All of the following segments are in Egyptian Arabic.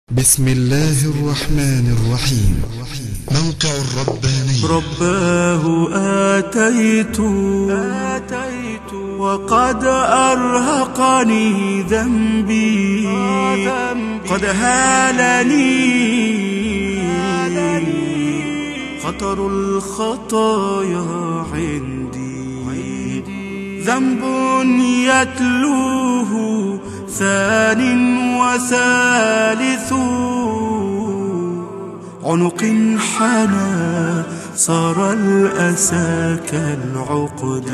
بسم الله الرحمن الرحيم موقع الرباني رباه آتيت آتيت وقد أرهقني ذنبي قد هالني خطر الخطايا عندي ذنب يتلوه ثان وثالث عنق حنى صار الأسى كالعقد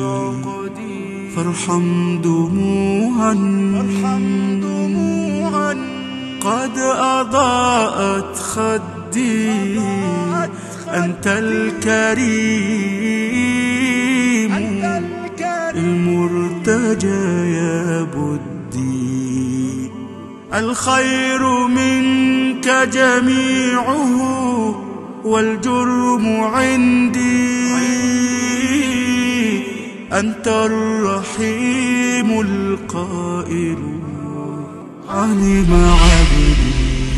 فارحم دموعا قد أضاءت خدي أنت الكريم المرتجى يا بدي الخير منك جميعه والجرم عندي أنت الرحيم القائل علم عبدي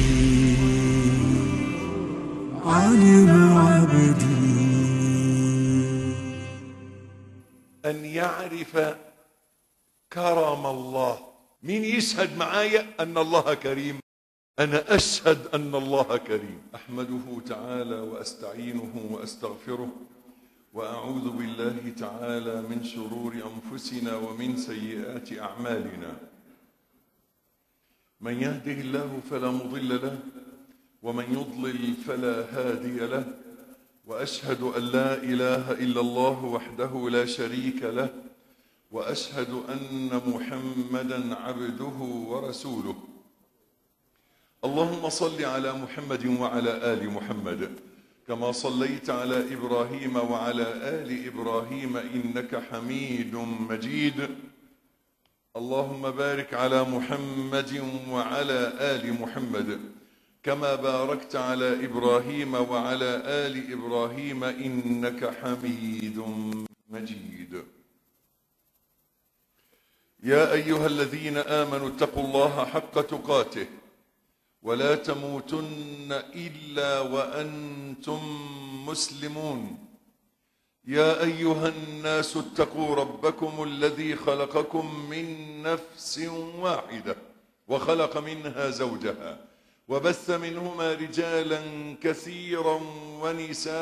علم عبدي أن يعرف كرم الله مين يشهد معايا أن الله كريم أنا أشهد أن الله كريم أحمده تعالى وأستعينه وأستغفره وأعوذ بالله تعالى من شرور أنفسنا ومن سيئات أعمالنا من يهده الله فلا مضل له ومن يضلل فلا هادي له واشهد ان لا اله الا الله وحده لا شريك له واشهد ان محمدا عبده ورسوله اللهم صل على محمد وعلى ال محمد كما صليت على ابراهيم وعلى ال ابراهيم انك حميد مجيد اللهم بارك على محمد وعلى ال محمد كما باركت على ابراهيم وعلى ال ابراهيم انك حميد مجيد يا ايها الذين امنوا اتقوا الله حق تقاته ولا تموتن الا وانتم مسلمون يا ايها الناس اتقوا ربكم الذي خلقكم من نفس واحده وخلق منها زوجها وبث منهما رجالا كثيرا ونساء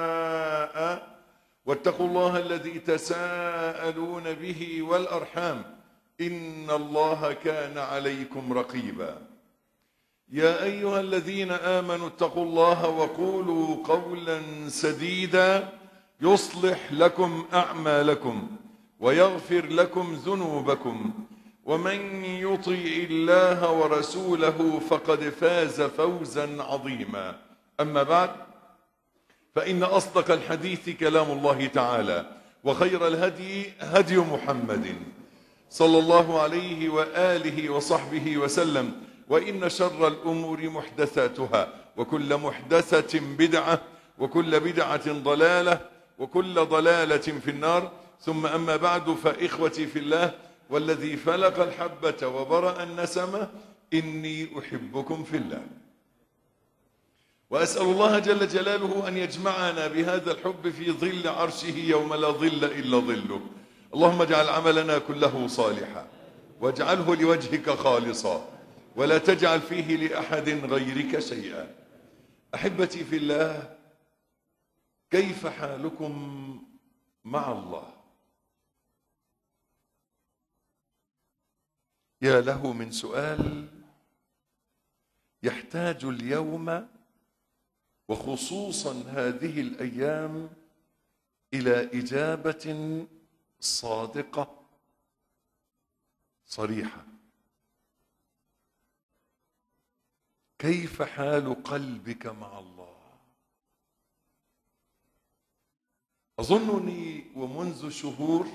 واتقوا الله الذي تساءلون به والارحام ان الله كان عليكم رقيبا يا ايها الذين امنوا اتقوا الله وقولوا قولا سديدا يصلح لكم اعمالكم ويغفر لكم ذنوبكم ومن يطيع الله ورسوله فقد فاز فوزا عظيما اما بعد فان اصدق الحديث كلام الله تعالى وخير الهدي هدي محمد صلى الله عليه واله وصحبه وسلم وان شر الامور محدثاتها وكل محدثه بدعه وكل بدعه ضلاله وكل ضلاله في النار ثم اما بعد فاخوتي في الله والذي فلق الحبة وبرأ النسمة إني أحبكم في الله وأسأل الله جل جلاله أن يجمعنا بهذا الحب في ظل عرشه يوم لا ظل إلا ظله اللهم اجعل عملنا كله صالحا واجعله لوجهك خالصا ولا تجعل فيه لأحد غيرك شيئا أحبتي في الله كيف حالكم مع الله يا له من سؤال يحتاج اليوم وخصوصا هذه الايام الى اجابه صادقه صريحه كيف حال قلبك مع الله اظنني ومنذ شهور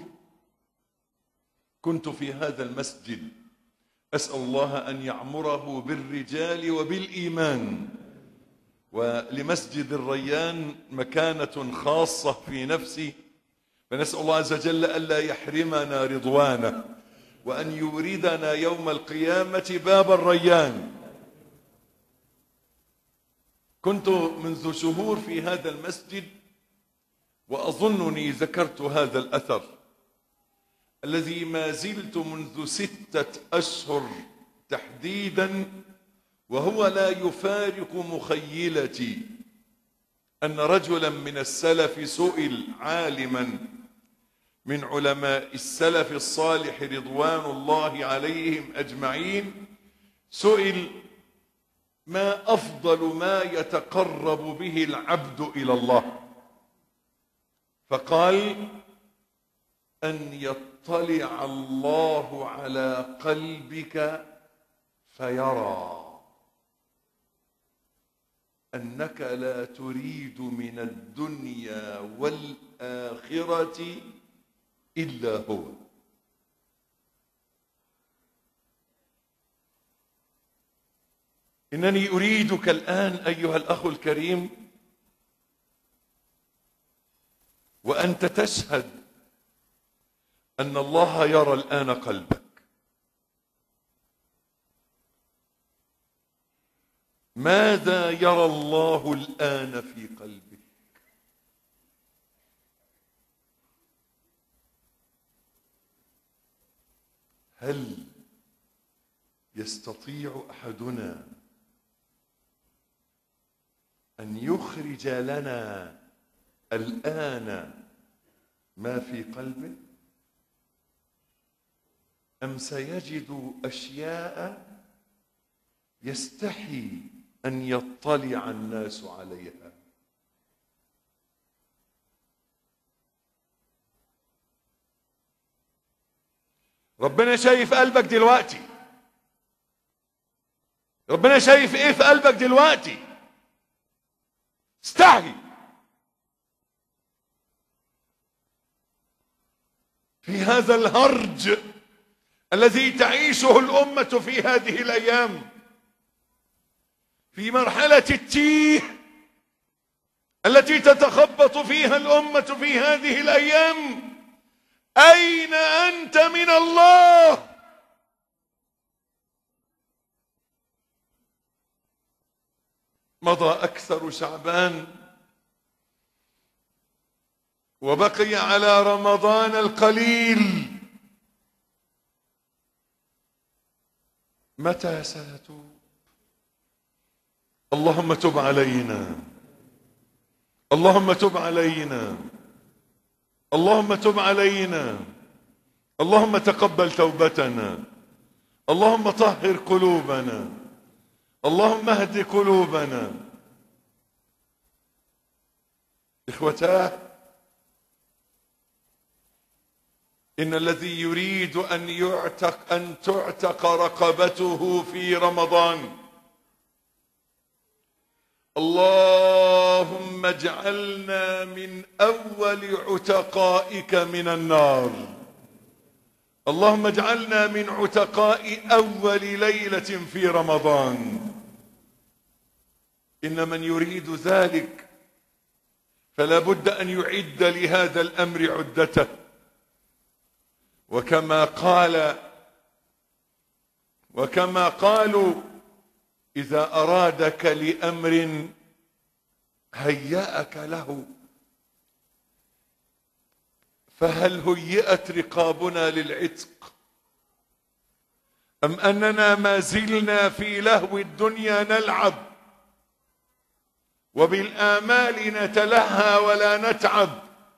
كنت في هذا المسجد أسأل الله أن يعمره بالرجال وبالإيمان ولمسجد الريان مكانة خاصة في نفسي فنسأل الله عز وجل ألا يحرمنا رضوانه وأن يوردنا يوم القيامة باب الريان كنت منذ شهور في هذا المسجد وأظنني ذكرت هذا الأثر الذي ما زلت منذ ستة أشهر تحديدا وهو لا يفارق مخيلتي أن رجلا من السلف سئل عالما من علماء السلف الصالح رضوان الله عليهم أجمعين سئل ما أفضل ما يتقرب به العبد إلى الله فقال أن يطلع الله على قلبك فيرى أنك لا تريد من الدنيا والآخرة إلا هو إنني أريدك الآن أيها الأخ الكريم وأنت تشهد أن الله يرى الآن قلبك ماذا يرى الله الآن في قلبك هل يستطيع أحدنا أن يخرج لنا الآن ما في قلبه أم سيجد أشياء يستحي أن يطلع الناس عليها ربنا شايف قلبك دلوقتي ربنا شايف ايه في قلبك دلوقتي استحي في هذا الهرج الذي تعيشه الأمة في هذه الأيام في مرحلة التيه التي تتخبط فيها الأمة في هذه الأيام أين أنت من الله مضى أكثر شعبان وبقي على رمضان القليل متى سنتوب اللهم تب علينا اللهم تب علينا اللهم تب علينا اللهم تقبل توبتنا اللهم طهر قلوبنا اللهم اهد قلوبنا اخوتاه ان الذي يريد ان يعتق ان تعتق رقبته في رمضان اللهم اجعلنا من اول عتقائك من النار اللهم اجعلنا من عتقاء اول ليله في رمضان ان من يريد ذلك فلا بد ان يعد لهذا الامر عدته وكما قال وكما قالوا إذا أرادك لأمر هيأك له فهل هيئت رقابنا للعتق أم أننا ما زلنا في لهو الدنيا نلعب وبالآمال نتلهى ولا نتعب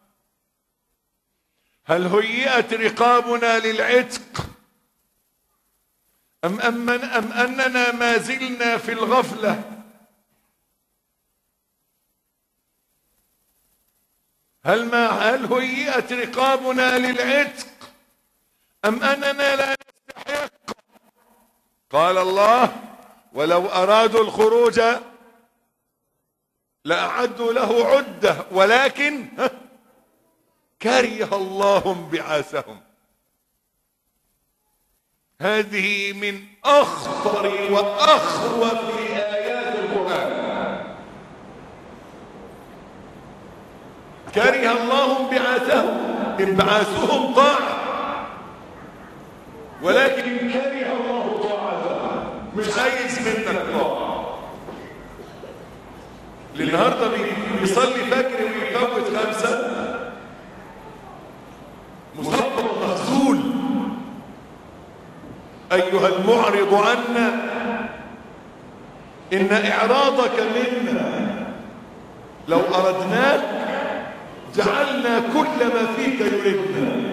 هل هيئت رقابنا للعتق أم, أم, أم أننا ما زلنا في الغفلة هل ما هل هيئت رقابنا للعتق أم أننا لا نستحق قال الله ولو أرادوا الخروج لأعدوا له عدة ولكن كره الله انبعاثهم هذه من أخطر وأخوف آيات القرآن كره الله انبعاثهم انبعاثهم طاعة ولكن كره الله طاعتهم مش عايز منك طاعة اللي النهارده بي- بيصلي فجر ويفوت خمسه مصاب مغسول ايها المعرض عنا ان اعراضك منا لو اردناك جعلنا كل ما فيك يردنا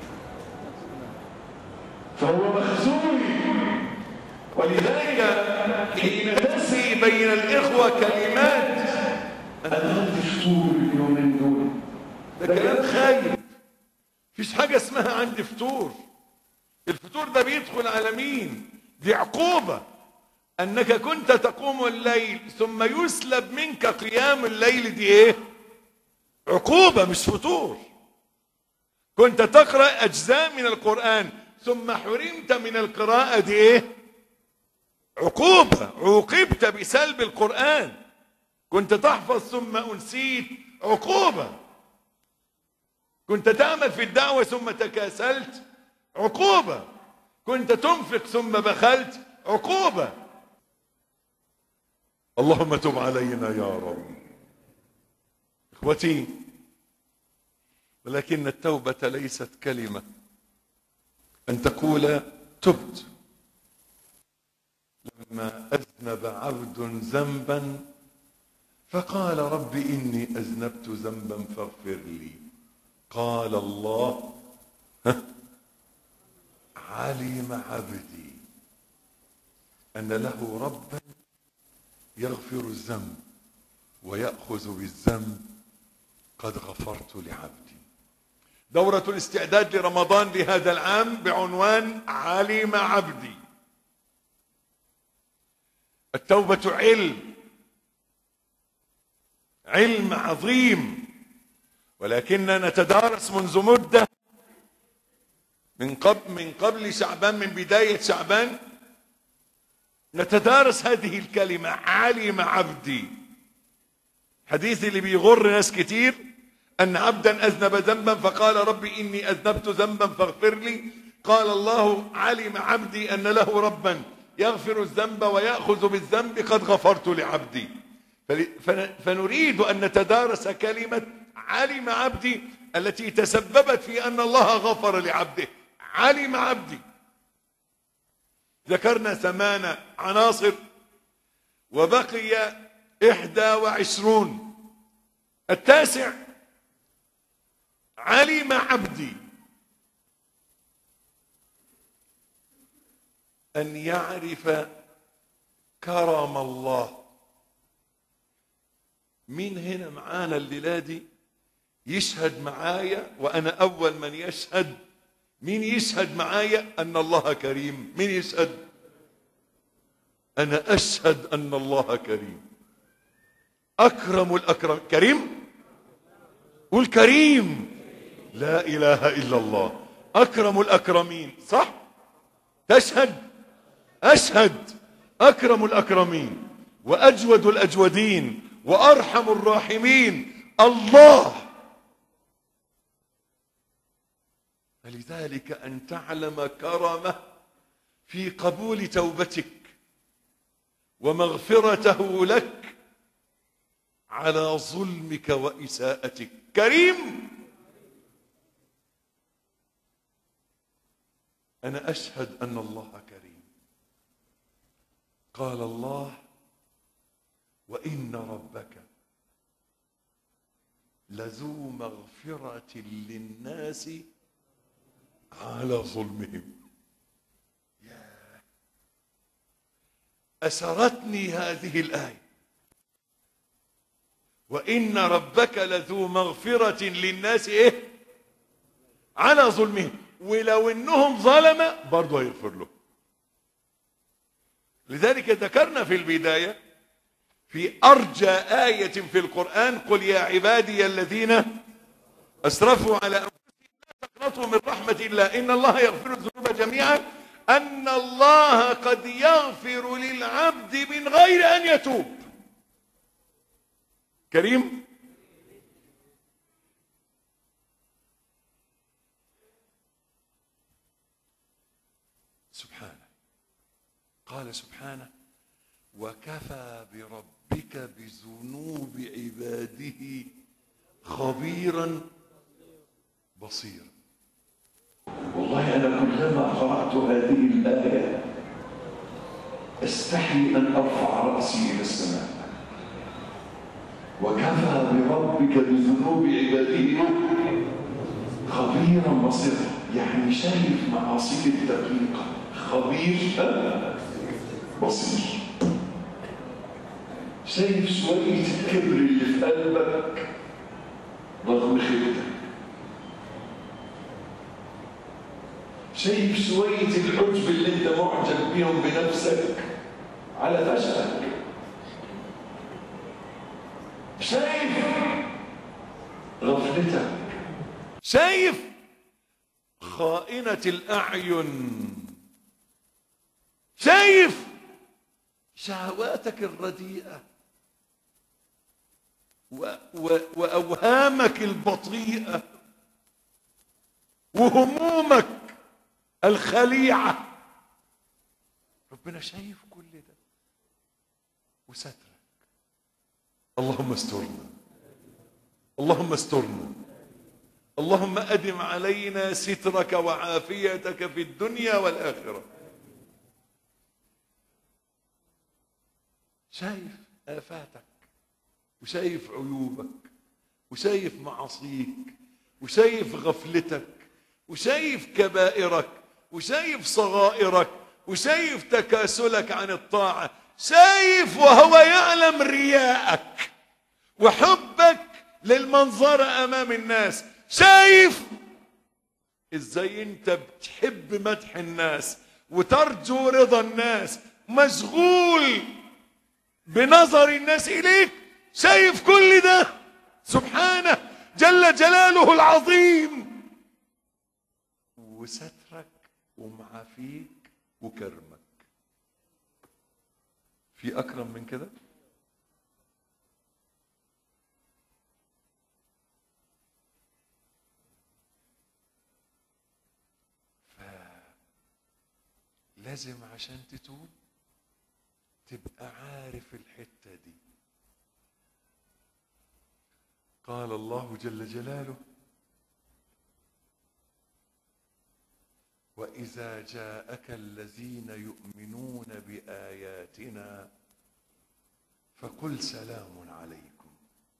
فهو مخزون ولذلك حين تسري بين الاخوه كلمات انا عندي فطور اليومين دول ده كلام خايب مفيش حاجه اسمها عندي فطور الفطور ده بيدخل على مين دي عقوبه انك كنت تقوم الليل ثم يسلب منك قيام الليل دي ايه عقوبه مش فطور كنت تقرا اجزاء من القران ثم حرمت من القراءه دي ايه عقوبه عوقبت بسلب القران كنت تحفظ ثم انسيت عقوبه كنت تعمل في الدعوه ثم تكاسلت عقوبه كنت تنفق ثم بخلت عقوبه اللهم تب علينا يا رب اخوتي ولكن التوبه ليست كلمه ان تقول تبت لما اذنب عبد ذنبا فقال رب اني اذنبت ذنبا فاغفر لي قال الله ها، علم عبدي ان له ربا يغفر الذنب ويأخذ بالذنب قد غفرت لعبدي دورة الاستعداد لرمضان لهذا العام بعنوان علم عبدي التوبة علم علم عظيم ولكننا نتدارس منذ مدة من قبل من قبل شعبان من بداية شعبان نتدارس هذه الكلمة علم عبدي حديث اللي بيغر ناس كتير أن عبدا أذنب ذنبا فقال ربي إني أذنبت ذنبا فاغفر لي قال الله علم عبدي أن له ربا يغفر الذنب ويأخذ بالذنب قد غفرت لعبدي فل- فن- فنريد أن نتدارس كلمة علم عبدي التي تسببت في أن الله غفر لعبده علم عبدي ذكرنا ثمان عناصر وبقي إحدى وعشرون التاسع علم عبدي أن يعرف كرم الله مين هنا معانا الليلة دي يشهد معايا وأنا أول من يشهد مين يشهد معايا أن الله كريم مين يشهد أنا أشهد أن الله كريم أكرم الأكرم كريم قول كريم لا إله إلا الله أكرم الأكرمين صح تشهد أشهد أكرم الأكرمين وأجود الأجودين وأرحم الراحمين الله فلذلك أن تعلم كرمه في قبول توبتك ومغفرته لك على ظلمك وإساءتك كريم أنا أشهد أن الله كريم قال الله وإن ربك لذو مغفرة للناس على ظلمهم يا أسرتني هذه الآية وإن ربك لذو مغفرة للناس إيه على ظلمهم ولو إنهم ظلم برضه هيغفر له لذلك ذكرنا في البداية في أرجى آية في القرآن قل يا عبادي الذين أسرفوا على أنفسهم لا تقنطوا من رحمة الله إن الله يغفر الذنوب جميعا أن الله قد يغفر للعبد من غير أن يتوب كريم سبحانه قال سبحانه وكفى بربك بذنوب عباده خبيرا بصيرا والله أنا كلما قرأت هذه الآية أستحي أن أرفع رأسي إلى السماء وكفى بربك بذنوب عباده خبيرا بصيرا يعني شايف معاصيك الدقيقة خبير آه، بصير شايف شوية الكبر اللي في قلبك رغم خيبتك شايف شوية العجب اللي انت معجب بيهم بنفسك على فشلك شايف غفلتك شايف خائنة الأعين شايف شهواتك الرديئة و و وأوهامك البطيئة وهمومك الخليعة ربنا شايف كل ده وسترك اللهم استرنا اللهم استرنا اللهم أدم علينا سترك وعافيتك في الدنيا والآخرة شايف آفاتك وشايف عيوبك وشايف معاصيك وشايف غفلتك وشايف كبائرك وشايف صغائرك وشايف تكاسلك عن الطاعة شايف وهو يعلم رياءك وحبك للمنظر امام الناس شايف ازاي انت بتحب مدح الناس وترجو رضا الناس مشغول بنظر الناس اليك شايف كل ده سبحانه جل جلاله العظيم وسترك ومعافيك وكرمك في اكرم من كده لازم عشان تتوب تبقى عارف الحتة دي قال الله جل جلاله وإذا جاءك الذين يؤمنون بآياتنا فقل سلام عليكم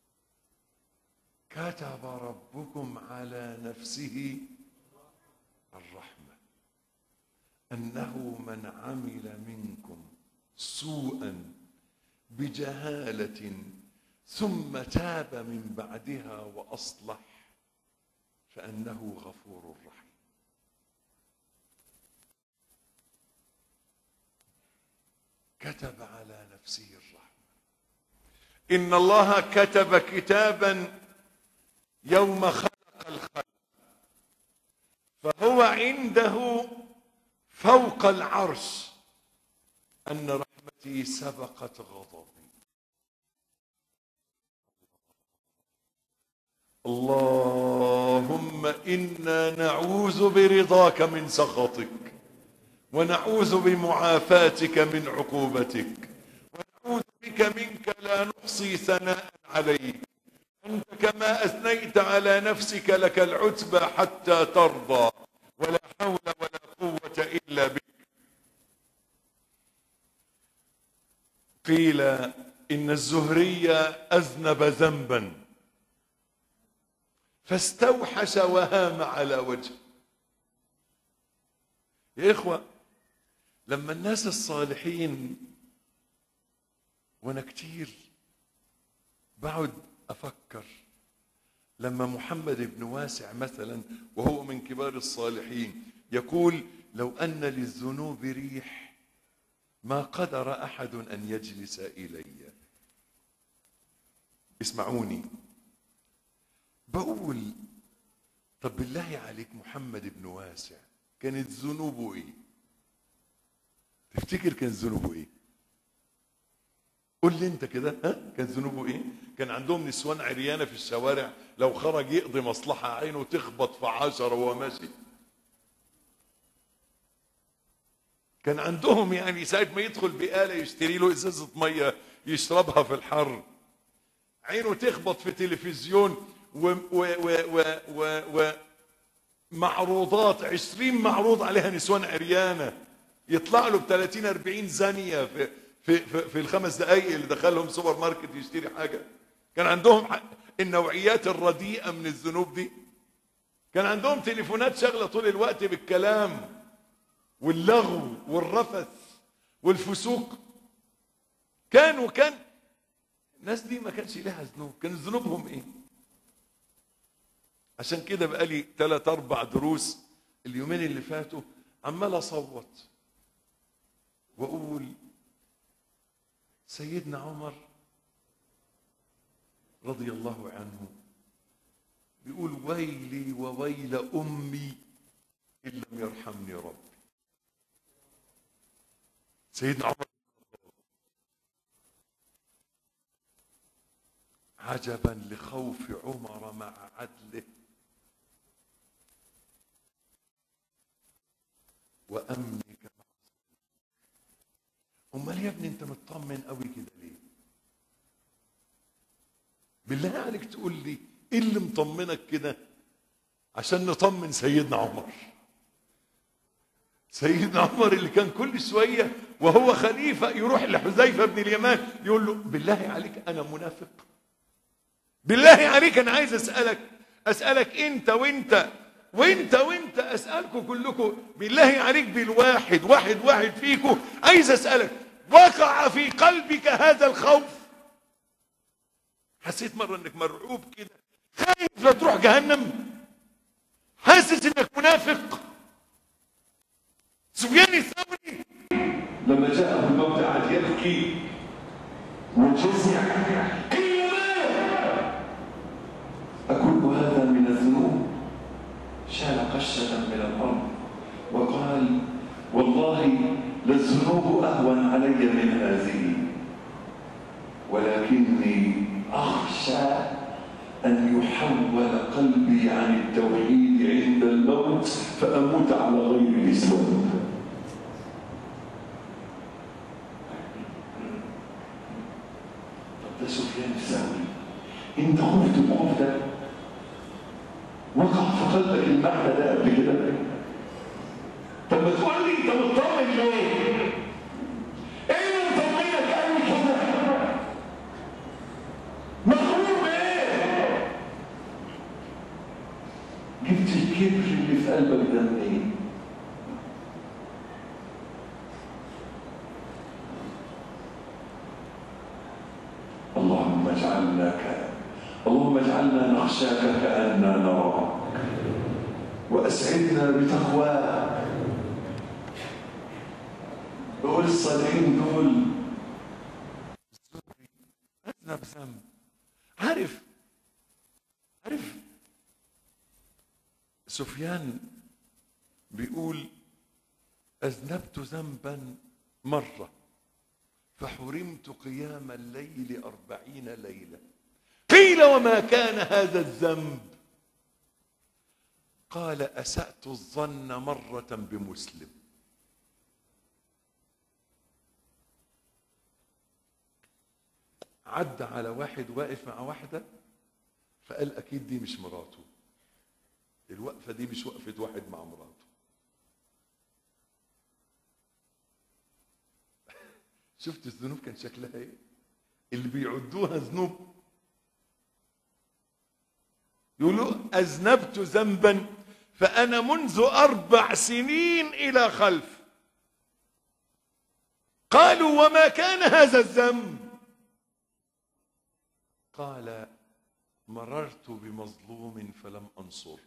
كتب ربكم على نفسه الرحمه انه من عمل منكم سوءا بجهاله ثم تاب من بعدها واصلح فانه غفور رحيم كتب على نفسه الرحمه ان الله كتب كتابا يوم خلق الخلق فهو عنده فوق العرش ان رحمتي سبقت غضبي اللهم انا نعوذ برضاك من سخطك ونعوذ بمعافاتك من عقوبتك ونعوذ بك منك لا نحصي ثناء عليك انت كما اثنيت على نفسك لك العتبى حتى ترضى ولا حول ولا قوه الا بك قيل ان الزهري اذنب ذنبا فاستوحش وهام على وجهه يا اخوه لما الناس الصالحين وانا كتير بقعد افكر لما محمد بن واسع مثلا وهو من كبار الصالحين يقول لو ان للذنوب ريح ما قدر احد ان يجلس الي اسمعوني بقول طب بالله عليك محمد بن واسع كانت ذنوبه ايه تفتكر كان ذنوبه ايه قول لي انت كده ها كان ذنوبه ايه كان عندهم نسوان عريانه في الشوارع لو خرج يقضي مصلحه عينه تخبط في عشرة وهو ماشي كان عندهم يعني ساعة ما يدخل بآلة يشتري له إزازة مية يشربها في الحر عينه تخبط في تلفزيون و و و و و و معروضات عشرين معروض عليها نسوان عريانة يطلع له ب 30 40 زانية في في في, في الخمس دقايق اللي دخلهم سوبر ماركت يشتري حاجة كان عندهم ح- النوعيات الرديئة من الذنوب دي كان عندهم تليفونات شغلة طول الوقت بالكلام واللغو والرفث والفسوق كانوا كان الناس دي ما كانش لها ذنوب كان ذنوبهم ايه عشان كده بقالي ثلاث اربع دروس اليومين اللي فاتوا عمال اصوت واقول سيدنا عمر رضي الله عنه بيقول ويلي وويل امي ان لم يرحمني ربي سيدنا عمر عجبا لخوف عمر مع عدله وامنك مع امال يا ابني انت مطمن قوي كده ليه بالله عليك تقول لي ايه اللي مطمنك كده عشان نطمن سيدنا عمر سيدنا عمر اللي كان كل شويه وهو خليفه يروح لحذيفه بن اليمان يقول له بالله عليك انا منافق بالله عليك انا عايز اسالك اسالك انت وانت وانت وانت اسالكم كلكم بالله عليك بالواحد واحد واحد فيكم عايز اسالك وقع في قلبك هذا الخوف حسيت مره انك مرعوب كده خايف لا تروح جهنم حاسس انك منافق سفيان الثوري لما جاءه الموت قعد يبكي وجزع قيل ماذا؟ أكل هذا من الذنوب شال قشة من الأرض وقال والله للذنوب أهون علي من هذه ولكني أخشى أن يحول قلبي عن التوحيد عند الموت فأموت على غير الإسلام طب ده سفيان الثوري انت خفت الخوف ده وقع في قلبك المعنى ده قبل كده طب ما تقول لي انت مطمن ليه؟ ايه اللي مطمنك قوي كده؟ مغرور بايه؟ جبت الكبر اللي في قلبك ده منين؟ اللهم اجعلنا ك... اللهم اجعلنا نخشاك كأننا نراك وأسعدنا بتقواك دول الصالحين دول اذنب ذنب عارف عارف سفيان بيقول اذنبت ذنبا مره فحرمت قيام الليل أربعين ليلة قيل وما كان هذا الذنب قال أسأت الظن مرة بمسلم عدى على واحد واقف مع واحدة فقال أكيد دي مش مراته الوقفة دي مش وقفة واحد مع مراته شفت الذنوب كان شكلها ايه اللي بيعدوها ذنوب يقولوا اذنبت ذنبا فانا منذ اربع سنين الى خلف قالوا وما كان هذا الذنب قال مررت بمظلوم فلم انصره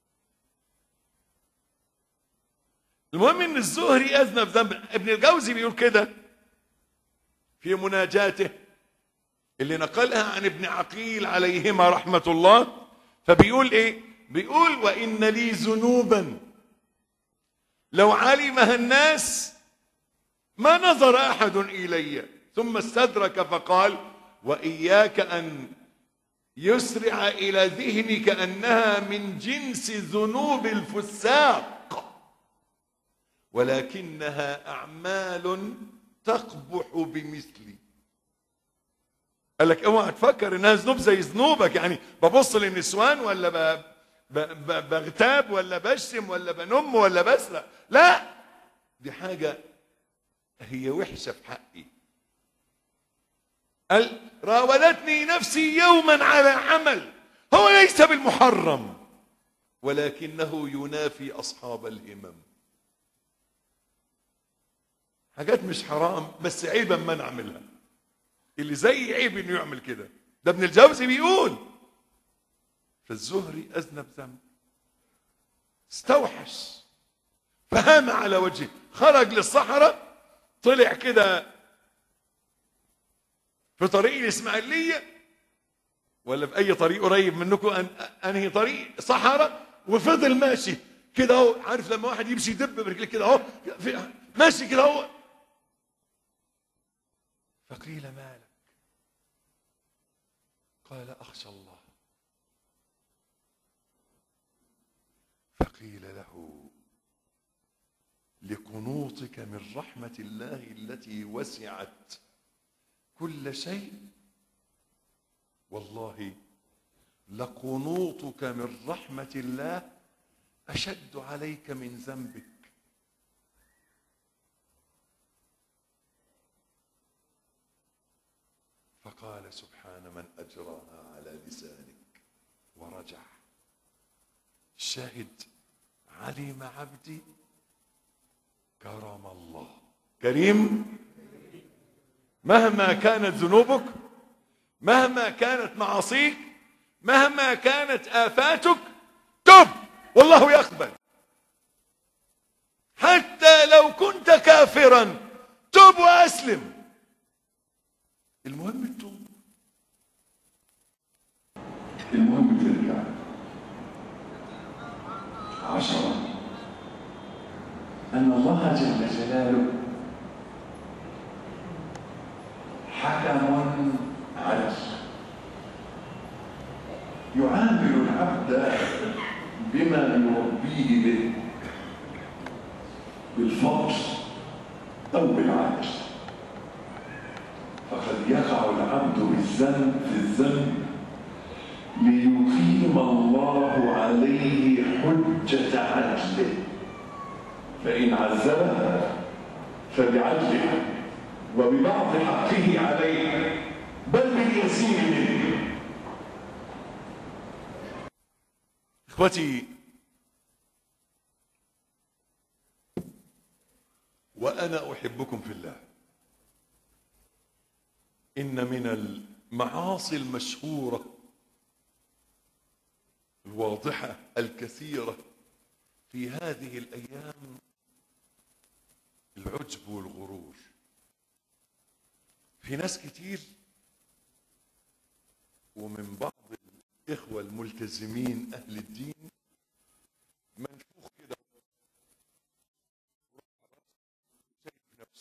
المهم ان الزهري اذنب ذنب ابن الجوزي بيقول كده في مناجاته اللي نقلها عن ابن عقيل عليهما رحمة الله فبيقول ايه بيقول وإن لي ذنوبا لو علمها الناس ما نظر أحد إلي ثم استدرك فقال وإياك أن يسرع إلى ذهنك أنها من جنس ذنوب الفساق ولكنها أعمال تقبح بمثلي قال لك اوعى تفكر انها ذنوب زي ذنوبك يعني ببص للنسوان ولا ب... ب... ب... بغتاب ولا بشتم ولا بنم ولا بسرق لا دي حاجة هي وحشة في حقي قال راودتني نفسي يوما على عمل هو ليس بالمحرم ولكنه ينافي أصحاب الهمم حاجات مش حرام بس عيبا ما نعملها اللي زي عيب انه يعمل كده ده ابن الجوزي بيقول فالزهري اذنب ذنب استوحش فهام على وجهه خرج للصحراء طلع كده في طريق الاسماعيليه ولا في اي طريق قريب منكم أن انهي طريق صحراء وفضل ماشي كده اهو عارف لما واحد يمشي يدب برجليه كده اهو في- ماشي كده اهو فقيل مالك قال اخشى الله فقيل له لقنوطك من رحمه الله التي وسعت كل شيء والله لقنوطك من رحمه الله اشد عليك من ذنبك فقال سبحان من اجراها على لسانك ورجع الشاهد علم عبدي كرم الله كريم مهما كانت ذنوبك مهما كانت معاصيك مهما كانت آفاتك تب والله يقبل حتى لو كنت كافرا تب وأسلم المهم التوب المهم ترجع عشرة أن الله جل جلاله حكم عدل يعامل العبد بما يربيه به بالفضل أو بالعدل فقد يقع العبد بالذنب في الذنب ليقيم الله عليه حجة عدله فإن عذبه فبعدله وببعض حقه عليه بل باليسير منه اخوتي وانا احبكم في الله ان من المعاصي المشهوره الواضحه الكثيره في هذه الايام العجب والغرور في ناس كتير ومن بعض الاخوه الملتزمين اهل الدين منفوخ كده شايف نفسه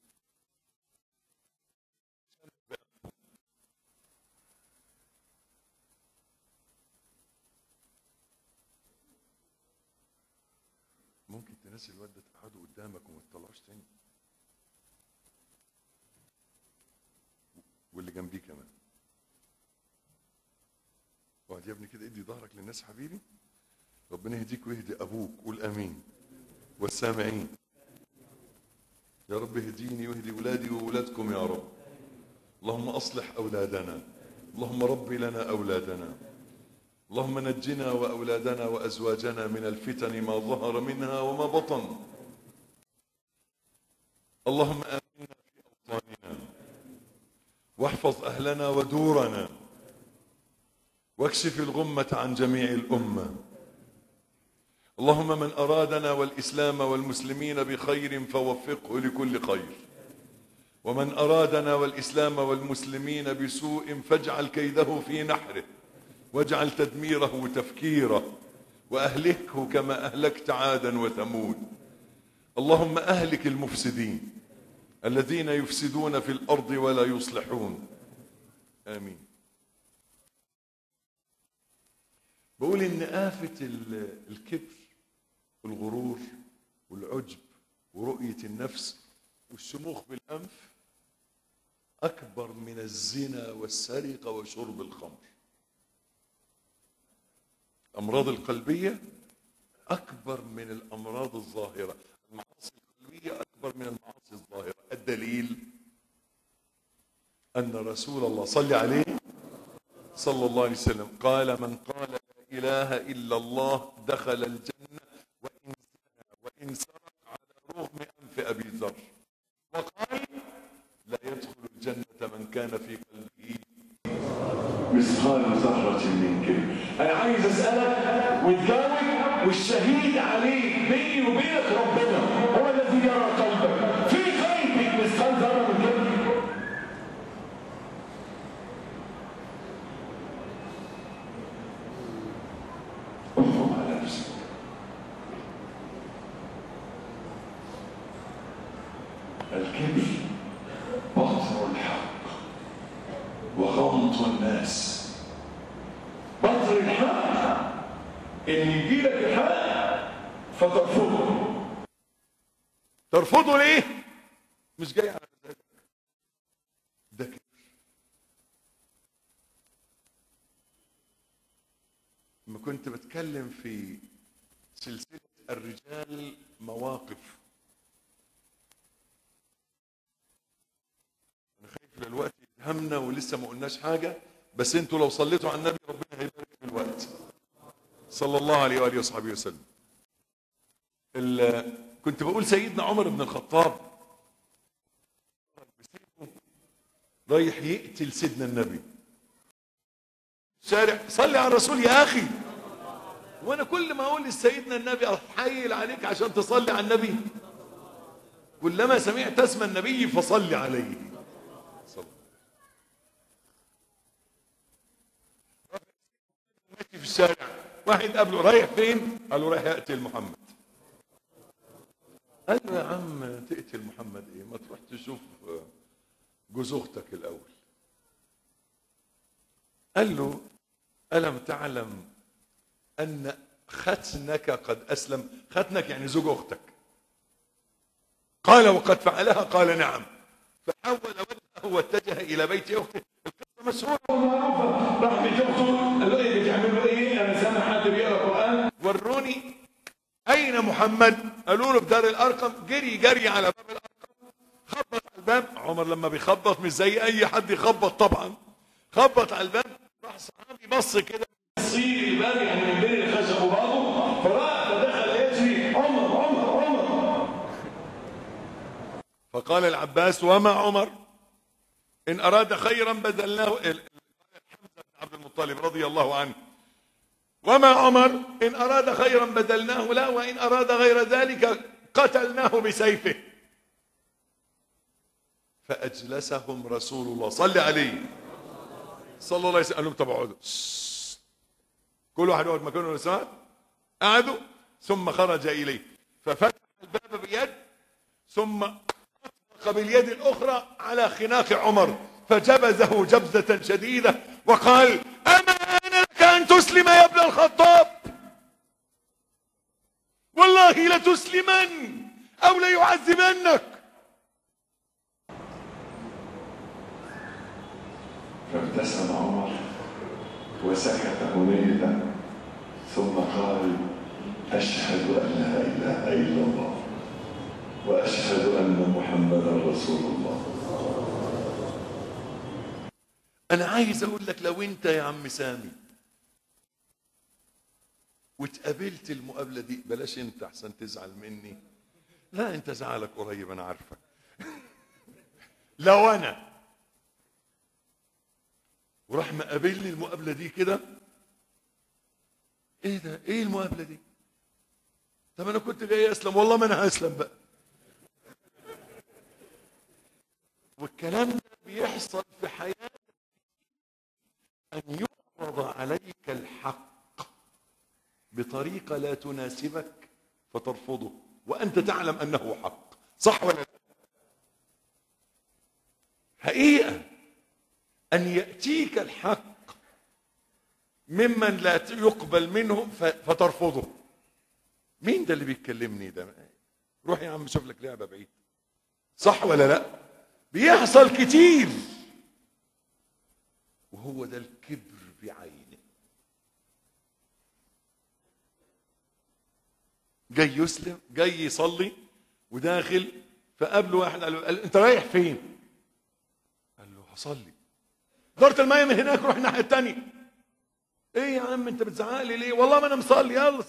ممكن تنسي الواد ده تقعده قدامك وما تطلعوش تاني واللي جنبيه كمان اقعد يا ابني كده ادي ظهرك للناس حبيبي ربنا يهديك ويهدي ابوك قول امين والسامعين يا رب اهديني واهدي ولادي وولادكم يا رب اللهم اصلح اولادنا اللهم رب لنا اولادنا اللهم نجنا واولادنا وازواجنا من الفتن ما ظهر منها وما بطن اللهم امنا في اوطاننا واحفظ اهلنا ودورنا واكشف الغمه عن جميع الامه اللهم من ارادنا والاسلام والمسلمين بخير فوفقه لكل خير ومن ارادنا والاسلام والمسلمين بسوء فاجعل كيده في نحره واجعل تدميره تفكيره واهلكه كما اهلكت عادا وثمود اللهم اهلك المفسدين الذين يفسدون في الارض ولا يصلحون امين بقول ان آفة ال- الكبر والغرور والعجب ورؤية النفس والشموخ بالأنف أكبر من الزنا والسرقة وشرب الخمر الأمراض القلبية أكبر من الأمراض الظاهرة المعاصي القلبية أكبر من المعاصي الظاهرة الدليل أن رسول الله صلى عليه صلى الله عليه وسلم قال من قال لا إله إلا الله دخل الجنة وإن زنى وإن سرق على رغم أنف أبي ذر وقال لا يدخل الجنة من كان في قلبه مثقال ذرة من كبر أنا عايز أسألك وتجاوب والشهيد عليك بيني وبينك ربنا هو الذي يرى قلبك في قلبك مثقال ذرة من كبر احكم على نفسك الكبر بطر الحق وغمط الناس بطر الحق ان يجيلك الحق فترفضه ترفضه ليه؟ مش جاي على مزاجك ده كبر لما كنت بتكلم في سلسلة الرجال مواقف أنا خايف للوقت يتهمنا ولسه ما قلناش حاجة بس انتوا لو صليتوا على النبي ربنا هيبارك في الوقت صلى الله عليه وآله وصحبه وسلم ال- كنت بقول سيدنا عمر بن الخطاب رايح يقتل سيدنا النبي شارع صلي على الرسول يا اخي وانا كل ما اقول لسيدنا النبي احيل عليك عشان تصلي على النبي كلما سمعت اسم النبي فصل عليه صلى ماشي في الشارع واحد قبله رايح فين قال له رايح يقتل محمد قال له يا عم تقتل محمد ايه ما تروح تشوف جوز اختك الاول قال له الم تعلم ان ختنك قد اسلم ختنك يعني زوج اختك قال وقد فعلها قال نعم فحول وجهه واتجه الى بيت اخته القصه مشهوره معروفة راح بيت اخته قال له ايه بتعملوا ايه انا سامع حد بيقرا قران وروني اين محمد قالوا له في دار الارقم جري جري على باب الارقم خبط على الباب عمر لما بيخبط مش زي اي حد يخبط طبعا خبط على الباب راح صحابي بص كده صير الباب يعني من بين الخشب وبعضه فراح فدخل يجري عمر عمر عمر فقال العباس وما عمر ان اراد خيرا بذلناه ال- ال- حمزه بن عبد المطلب رضي الله عنه وما عمر ان اراد خيرا بذلناه له وان اراد غير ذلك قتلناه بسيفه فاجلسهم رسول الله صلى عليه صلى الله عليه وسلم قال لهم طب اقعدوا شش. كل واحد يقعد مكانه لو سمحت قعدوا ثم خرج اليه ففتح الباب بيد ثم أطلق باليد الأخرى على خناق عمر فجبزه جبزة شديدة وقال أما أنا لك أن تسلم يا ابن الخطاب والله لتسلمن أو ليعذبنك فابتسم عمر وسكت هنيئا ثم قال أشهد أن لا إله إلا الله وأشهد أن محمدا رسول الله أنا عايز أقول لك لو أنت يا عم سامي واتقابلت المقابلة دي بلاش أنت أحسن تزعل مني لا أنت زعلك قريب أنا عارفك لو أنا وراح مقابلني المقابلة دي كده إيه ده؟ إيه المقابلة دي؟ طب أنا كنت جاي أسلم والله ما أنا هسلم بقى والكلام ده بيحصل في حياتك أن يعرض عليك الحق بطريقة لا تناسبك فترفضه وأنت تعلم أنه حق صح ولا لا حقيقة أن يأتيك الحق ممن لا يقبل منهم ف- فترفضه مين ده اللي بيتكلمني ده روح يا عم شوف لك لعبة بعيد صح ولا لا بيحصل كتير وهو ده الكبر بعينه جاي يسلم جاي يصلي وداخل فقابله واحد قال له قال له، انت رايح فين قال له هصلي دورة المية من هناك روح الناحية التانية ايه يا عم انت بتزعق لي ليه والله ما انا مصلي يلا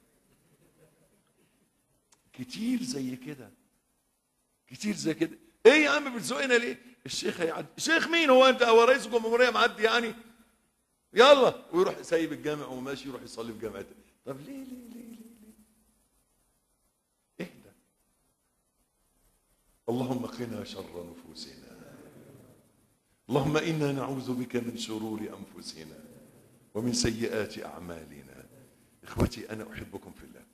كتير زي كده كتير زي كده ايه يا عم بتزقنا ليه الشيخ هيعدي الشيخ مين هو انت هو رئيس الجمهوريه معدي يعني يلا ويروح سايب الجامع وماشي يروح يصلي في جامعته طب ليه ليه ليه ليه, ليه؟ اهدى اللهم قنا شر نفوسنا اللهم انا نعوذ بك من شرور انفسنا ومن سيئات اعمالنا اخوتي انا احبكم في الله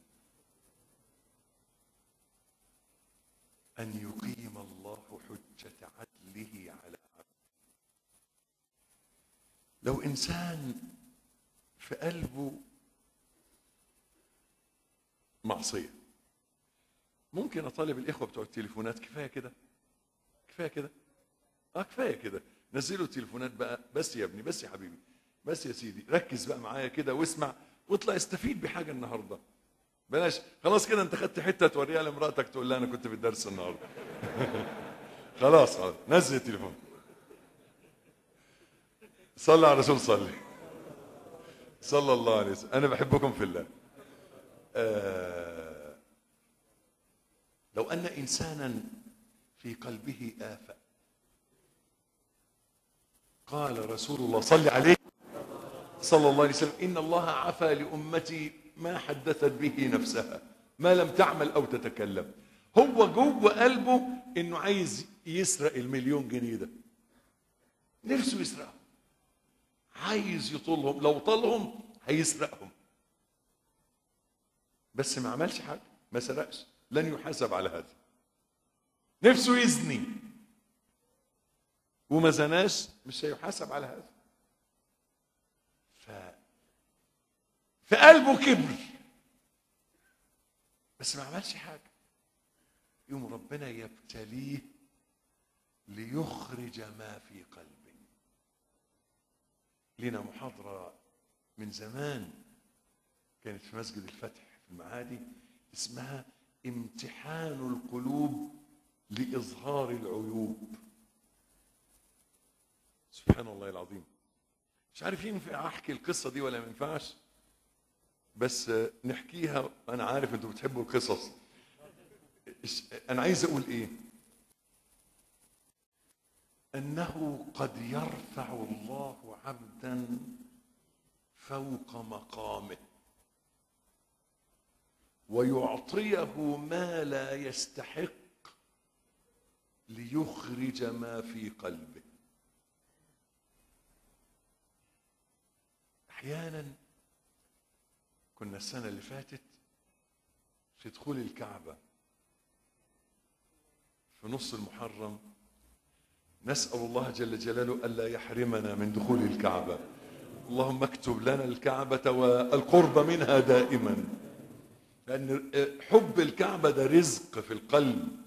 أن يقيم الله حجة عدله على عبده لو إنسان في قلبه معصية ممكن أطالب الإخوة بتوع التليفونات كفاية كده كفاية كده اه كفاية كده نزلوا التليفونات بقى بس يا ابني بس يا حبيبي بس يا سيدي ركز بقى معايا كده واسمع واطلع استفيد بحاجة النهارده بلاش خلاص كده انت خدت حته توريها لمراتك تقول لها انا كنت في الدرس النهارده خلاص خلاص نزل التليفون صلى على الرسول صلي صلى الله عليه وسلم انا بحبكم في الله آه لو ان انسانا في قلبه آفة قال رسول الله صلى عليه صلى الله عليه وسلم إن الله عفى لأمتي ما حدثت به نفسها ما لم تعمل أو تتكلم هو جوه قلبه إنه عايز يسرق المليون جنيه ده نفسه يسرقهم عايز يطولهم لو طالهم هيسرقهم بس ما عملش حاجة ما سرقش لن يحاسب على هذا نفسه يزني وما زناش مش هيحاسب على هذا ف في قلبه كبر بس ما عملش حاجه يوم ربنا يبتليه ليخرج ما في قلبه لنا محاضره من زمان كانت في مسجد الفتح في المعادي اسمها امتحان القلوب لاظهار العيوب سبحان الله العظيم مش عارف ينفع احكي القصه دي ولا ما ينفعش بس نحكيها انا عارف انتوا بتحبوا القصص انا عايز اقول ايه انه قد يرفع الله عبدا فوق مقامه ويعطيه ما لا يستحق ليخرج ما في قلبه احيانا كنا السنه اللي فاتت في دخول الكعبه في نص المحرم نسال الله جل جلاله الا يحرمنا من دخول الكعبه اللهم اكتب لنا الكعبه والقرب منها دائما لان حب الكعبه ده رزق في القلب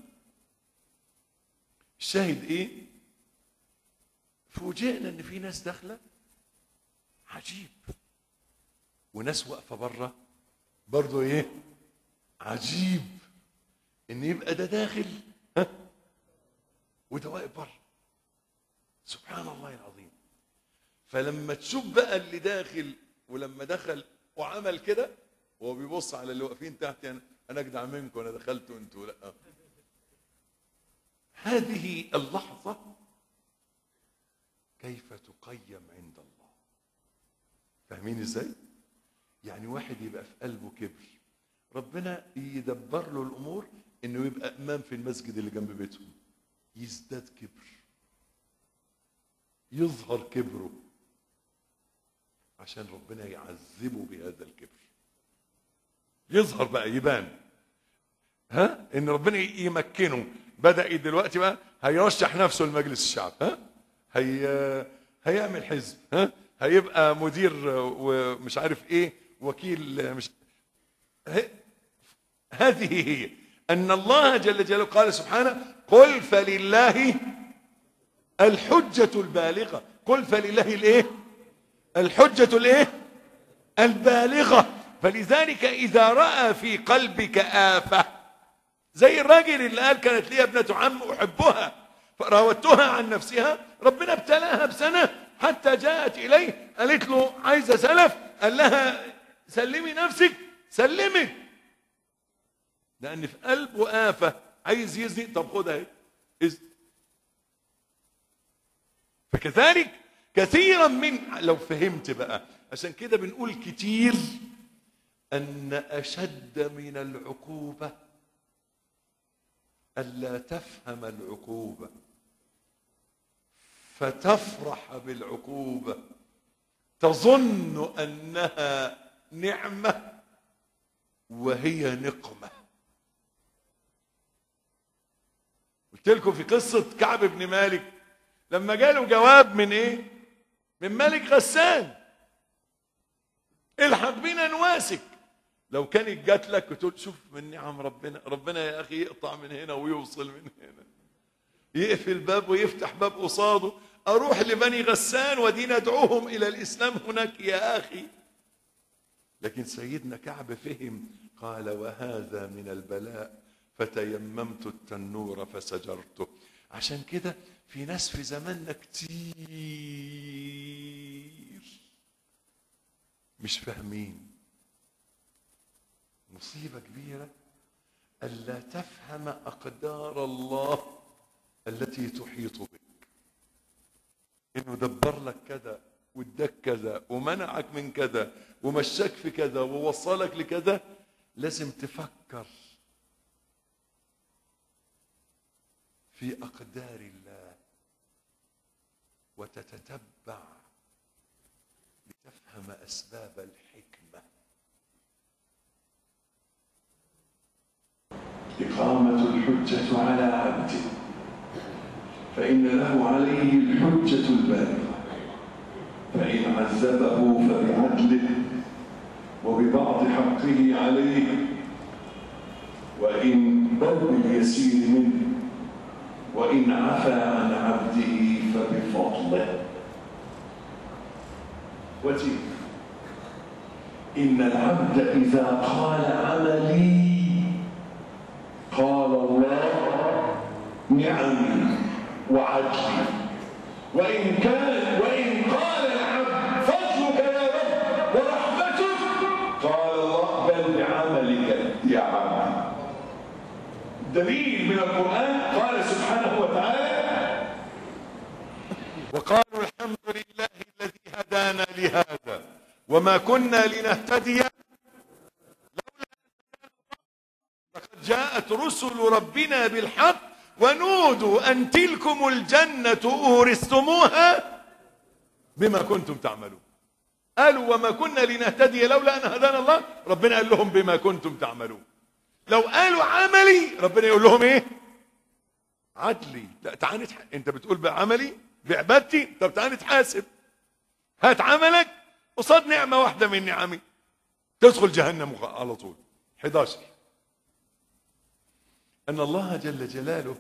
الشاهد ايه فوجئنا ان في ناس داخله عجيب وناس واقفه بره برضه ايه عجيب ان يبقى ده داخل ها وده واقف بره سبحان الله العظيم فلما تشوف بقى اللي داخل ولما دخل وعمل كده وهو بيبص على اللي واقفين تحت يعني انا اجدع منكم انا دخلت وانتوا لا هذه اللحظه كيف تقيم عند الله فاهمين ازاي يعني واحد يبقى في قلبه كبر ربنا يدبر له الامور انه يبقى امام في المسجد اللي جنب بيتهم يزداد كبر يظهر كبره عشان ربنا يعذبه بهذا الكبر يظهر بقى يبان ها ان ربنا يمكنه بدا دلوقتي بقى هيرشح نفسه لمجلس الشعب ها هي هيعمل حزب ها هيبقى مدير ومش عارف ايه وكيل مش ه- هذه هي ان الله جل جلاله قال سبحانه قل فلله الحجة البالغة قل فلله الايه الحجة الايه البالغة فلذلك إذا رأى في قلبك آفة زي الراجل اللي قال كانت لي ابنة عم أحبها فراودتها عن نفسها ربنا ابتلاها بسنة حتى جاءت إليه قالت له عايزة سلف قال لها سلمي نفسك سلمي لأن في قلبه آفة عايز يزني طب خدها اهي إذن. فكذلك كثيرا من لو فهمت بقى عشان كده بنقول كتير أن أشد من العقوبة ألا تفهم العقوبة فتفرح بالعقوبة تظن أنها نعمة وهي نقمة قلت لكم في قصة كعب بن مالك لما جاله جواب من ايه من ملك غسان الحق بينا نواسك لو كانت جات لك وتقول شوف من نعم ربنا ربنا يا اخي يقطع من هنا ويوصل من هنا يقفل باب ويفتح باب قصاده اروح لبني غسان ودينا ادعوهم الى الاسلام هناك يا اخي لكن سيدنا كعب فهم قال وهذا من البلاء فتيممت التنور فسجرته عشان كده في ناس في زماننا كتير مش فاهمين مصيبة كبيرة ألا تفهم أقدار الله التي تحيط بك إنه دبر لك كذا واداك كذا ومنعك من كذا ومشاك في كذا ووصلك لكذا لازم تفكر في أقدار الله وتتتبع لتفهم أسباب الحكمة إقامة الحجة على عبده فإن له عليه الحجة البالغة فإن عذبه فبعدله وببعض حقه عليه وإن بل باليسير منه وإن عفى عن عبده فبفضله وجيه إن العبد إذا قال عملي قال الله نعمي وعدلي وإن كان وإن قال العبد فضلك يا رب ورحمتك قال الله بل بعملك يا عبدي دليل من القرآن قال سبحانه وتعالى وقالوا الحمد لله الذي هدانا لهذا وما كنا لنهتدي لولا لقد جاءت رسل ربنا بالحق ونودوا أن تلكم الجنة أورثتموها بما كنتم تعملون قالوا وما كنا لنهتدي لولا أن هدانا الله ربنا قال لهم بما كنتم تعملون لو قالوا عملي ربنا يقول لهم ايه عدلي لا تعال نتح... انت بتقول بعملي بعبادتي طب تعال نتحاسب هات عملك قصاد نعمة واحدة من نعمي تدخل جهنم على طول 11 أن الله جل جلاله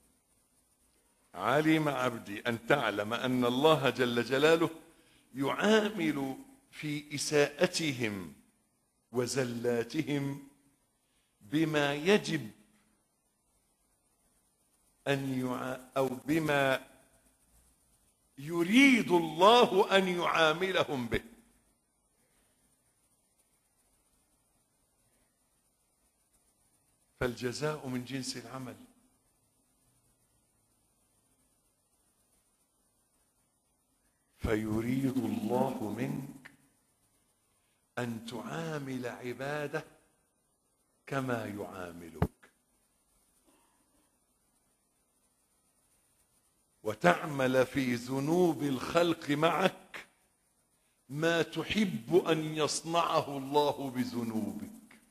علم عبدي أن تعلم أن الله جل جلاله يعامل في إساءتهم وزلاتهم بما يجب أن يع... أو بما يريد الله أن يعاملهم به فالجزاء من جنس العمل فيريد الله منك أن تعامل عباده كما يعاملك وتعمل في ذنوب الخلق معك ما تحب ان يصنعه الله بذنوبك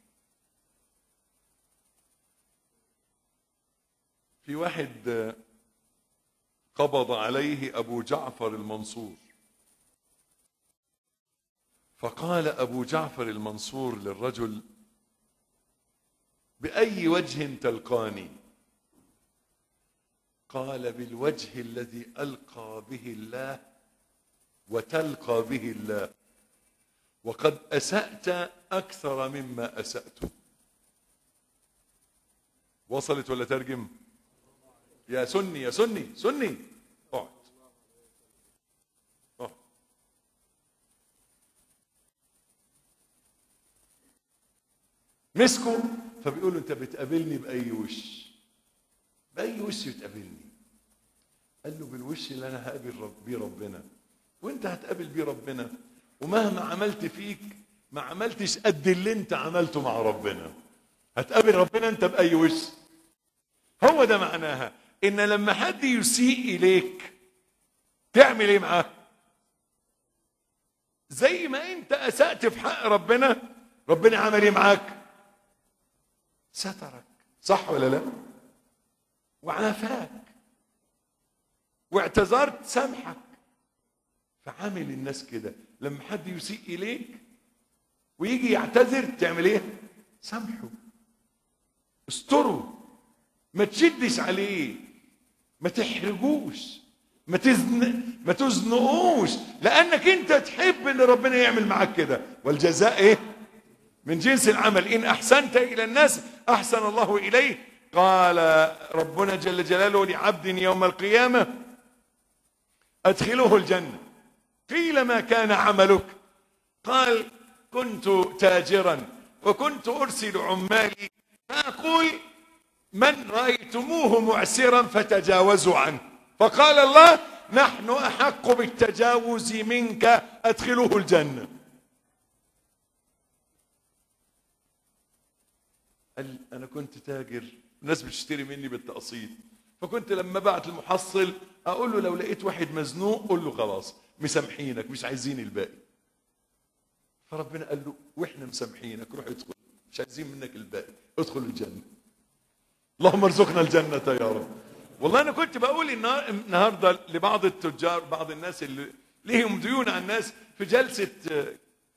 في واحد قبض عليه ابو جعفر المنصور فقال ابو جعفر المنصور للرجل باي وجه تلقاني قال بالوجه الذي ألقى به الله وتلقى به الله وقد أسأت أكثر مما أسأت وصلت ولا ترجم يا سني يا سني سني اقعد اقعد مسكوا فبيقولوا انت بتقابلني باي وش باي وش بتقابلني قال له بالوش اللي انا هقابل رب بيه ربنا وانت هتقابل بيه ربنا ومهما عملت فيك ما عملتش قد اللي انت عملته مع ربنا هتقابل ربنا انت باي وش هو ده معناها ان لما حد يسيء اليك تعمل ايه معاه زي ما انت اسأت في حق ربنا ربنا عمل ايه معاك سترك صح ولا لا وعافاك واعتذرت سامحك فعامل الناس كده لما حد يسيء اليك ويجي يعتذر تعمل ايه سامحه استره ما تشدش عليه ما تحرجوش ما تزن ما تزنقوش لانك انت تحب ان ربنا يعمل معاك كده والجزاء ايه من جنس العمل ان احسنت الى الناس احسن الله اليه قال ربنا جل جلاله لعبد يوم القيامه ادخله الجنه قيل ما كان عملك قال كنت تاجرا وكنت ارسل عمالي فاقول من رايتموه معسرا فتجاوزوا عنه فقال الله نحن احق بالتجاوز منك ادخلوه الجنه قال انا كنت تاجر الناس بتشتري مني بالتقسيط فكنت لما بعت المحصل اقول له لو لقيت واحد مزنوق قول له خلاص مسامحينك مش عايزين الباقي فربنا قال له واحنا مسامحينك روح ادخل مش عايزين منك الباقي ادخل الجنه اللهم ارزقنا الجنه يا رب والله انا كنت بقول النهار- النهارده لبعض التجار بعض الناس اللي ليهم ديون على الناس في جلسه آه،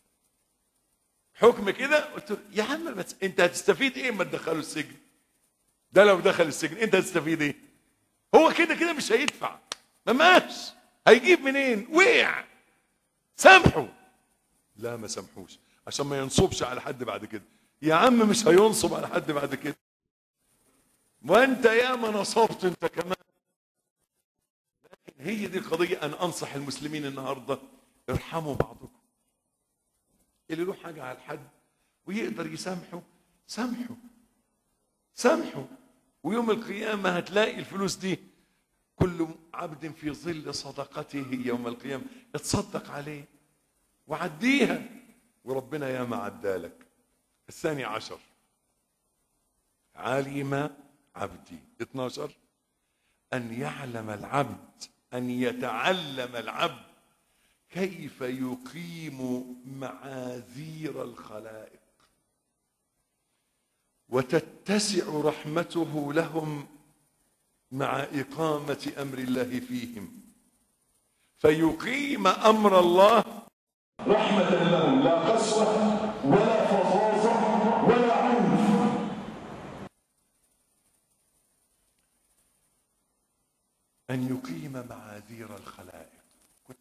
حكم كده قلت له يا عم بس انت هتستفيد ايه ما تدخله السجن ده لو دخل السجن انت هتستفيد ايه هو كده كده مش هيدفع ما ماش هيجيب منين وقع سامحه لا ما سامحوش عشان ما ينصبش على حد بعد كده يا عم مش هينصب على حد بعد كده وانت يا ما نصبت انت كمان لكن هي دي القضيه انا انصح المسلمين النهارده ارحموا بعضكم اللي له حاجه على الحد ويقدر يسامحه سامحه سامحه ويوم القيامه هتلاقي الفلوس دي كل عبد في ظل صدقته يوم القيامه اتصدق عليه وعديها وربنا يا ما عدالك الثاني عشر علم عبدي 12 أن يعلم العبد أن يتعلم العبد كيف يقيم معاذير الخلائق وتتسع رحمته لهم مع إقامة أمر الله فيهم فيقيم أمر الله رحمة لهم لا قسوة ولا فظاظة ولا عنف أن يقيم معاذير الخلائق كنت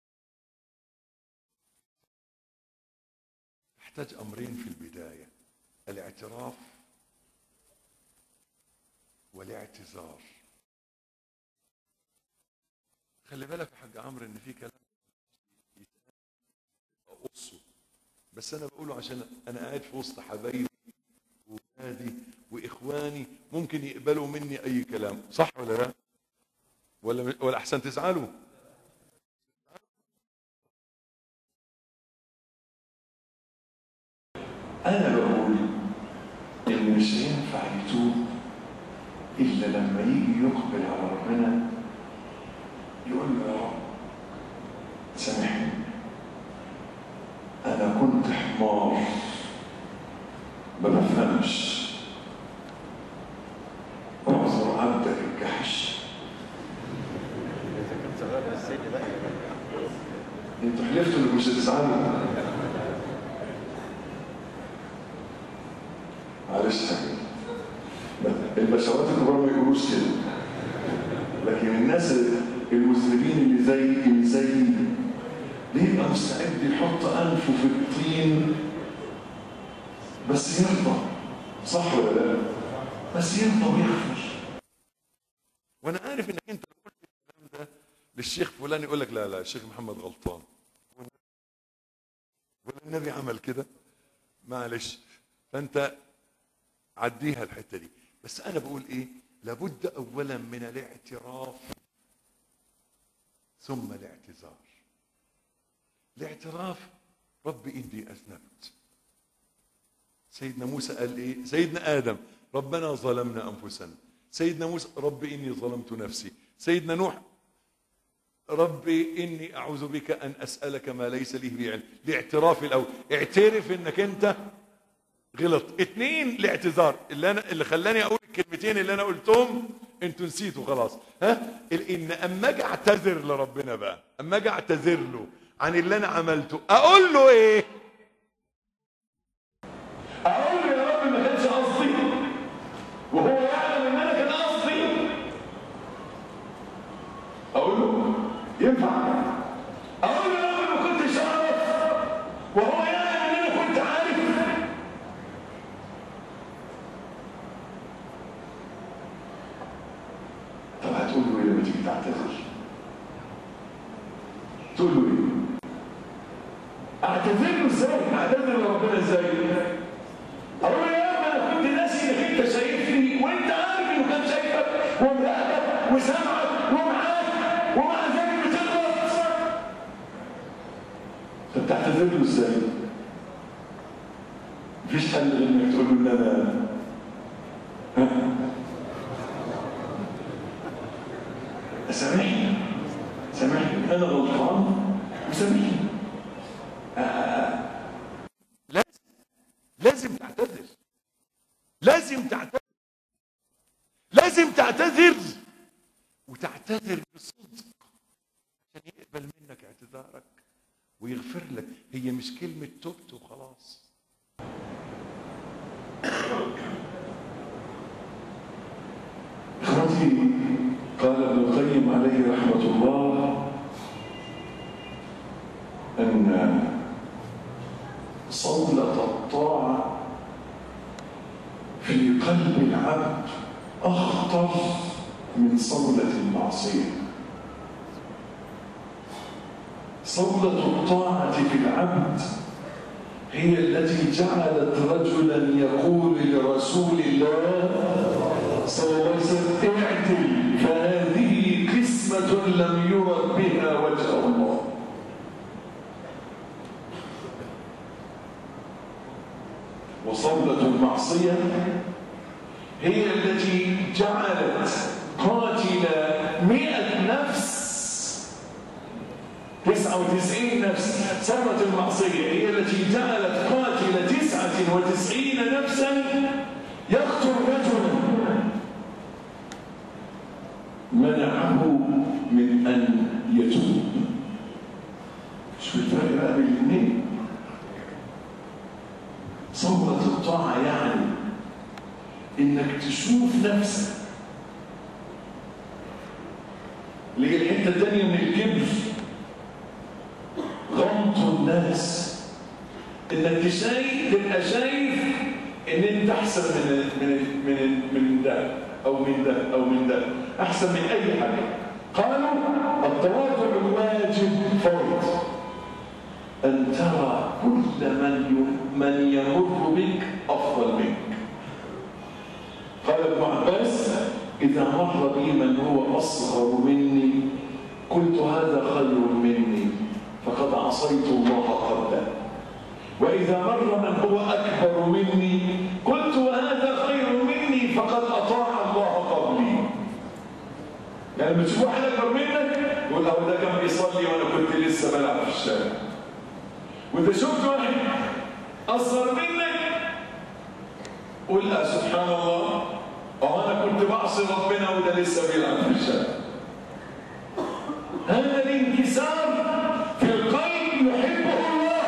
احتاج أمرين في البداية الاعتراف والاعتذار خلي بالك يا حاج عمرو ان في كلام يتقال اقصه بس انا بقوله عشان انا قاعد في وسط حبايبي وولادي واخواني ممكن يقبلوا مني اي كلام صح ولا لا ولا ولا احسن تزعلوا أنا بقول إن مش هينفع يتوب إلا لما يجي يقبل على ربنا يقول له يا رب سامحني أنا كنت حمار ما بفهمش اعذر عبدك الجحش انتوا حلفتوا انكم مش هتزعلوا معلش حاجة البشوات الكبار ما يقولوش كده المذنبين اللي زي اللي زي ليه يبقى مستعد يحط انفه في الطين بس يرضى صح ولا لا بس يرضى ويغفر وانا عارف انك انت لو قلت الكلام ده للشيخ فلان يقول لك لا لا الشيخ محمد غلطان ولا النبي عمل كده معلش فانت عديها الحته دي بس انا بقول ايه لابد اولا من الاعتراف ثم الاعتذار الاعتراف رب اني اذنبت سيدنا موسى قال ايه سيدنا ادم ربنا ظلمنا انفسنا سيدنا موسى رب اني ظلمت نفسي سيدنا نوح ربي اني اعوذ بك ان اسالك ما ليس لي به علم الاعتراف الاول اعترف انك انت غلط اتنين الاعتذار اللي انا اللي خلاني اقول الكلمتين اللي انا قلتهم انتوا نسيتوا خلاص ها ال- ان اما اجي اعتذر لربنا بقى اما اجي اعتذر له عن اللي انا عملته اقول له ايه اقول له يا رب ما كانش قصدي وهو يعلم ان انا كان قصدي اقول له ينفع اقول له يا رب ما كنتش اعرف وهو يعلم ان انا كنت عارف طب هتقول له ايه لما تيجي تعتذر تقول له ايه اعتذر له ازاي اعتذر لربنا ازاي اقول له يا رب انا كنت ناسي انك انت شايفني وانت عارف انه كان شايفك ومراقبك وسامعك ومعاك ومع ذلك بتغلط طب تعتذر له ازاي؟ مفيش حل غير انك تقول له ان انا ها؟ سامحني سامحني انا غلطان وسامحني لازم لازم تعتذر لازم تعتذر لازم تعتذر وتعتذر بصدق عشان يقبل منك اعتذارك ويغفر لك هي مش كلمة تبت وخلاص اخوتي قال ابن القيم عليه رحمه الله ان صولة الطاعة في قلب العبد أخطر من صولة المعصية صولة الطاعة في العبد هي التي جعلت رجلا يقول لرسول الله صلى الله عليه وسلم اعدل فهذه قسمة لم يرد بها وجه الله وصولة المعصية هي التي جعلت قاتل مئة نفس تسعة وتسعين نفس صولة المعصية هي التي جعلت قاتل تسعة وتسعين نفسا يقتل رجلا منعه من أن يتوب شو الفرق بقى بين الاثنين صورة الطاعة يعني انك تشوف نفسك اللي هي الحتة الثانية من الكبر غمط الناس انك شايف تبقى شايف ان انت احسن من من من من ده او من ده او من ده احسن من اي حاجه قالوا التواضع الواجب فرض أن ترى كل من ي- من يمر بك أفضل منك قال ابن عباس إذا مر بي من هو أصغر مني قلت هذا خير مني فقد عصيت الله قبله وإذا مر من هو أكبر مني قلت وهذا خير مني فقد أطاع الله قبلي يعني لما تشوف واحد أكبر منك يقول له ده كان بيصلي وأنا كنت لسه بلعب في الشارع وإذا شفت واحد أصغر منك قول لا سبحان الله أو أنا كنت بعصي ربنا وده لسه بيلعب في الشارع هذا الانكسار في القلب يحبه الله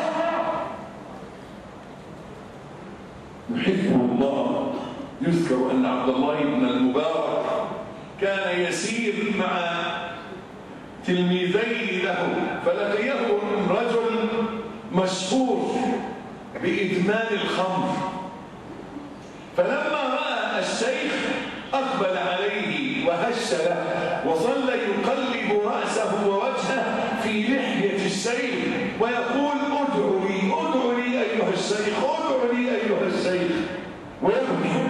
يحبه الله يذكر أن عبد الله بن المبارك كان يسير مع تلميذين له فلقيه رجل مشهور بإدمان الخمر فلما رأى الشيخ أقبل عليه وهش له وظل يقلب رأسه ووجهه في لحية الشيخ ويقول ادعوا لي ادعوا لي أيها الشيخ ادعوا لي أيها الشيخ ويبكي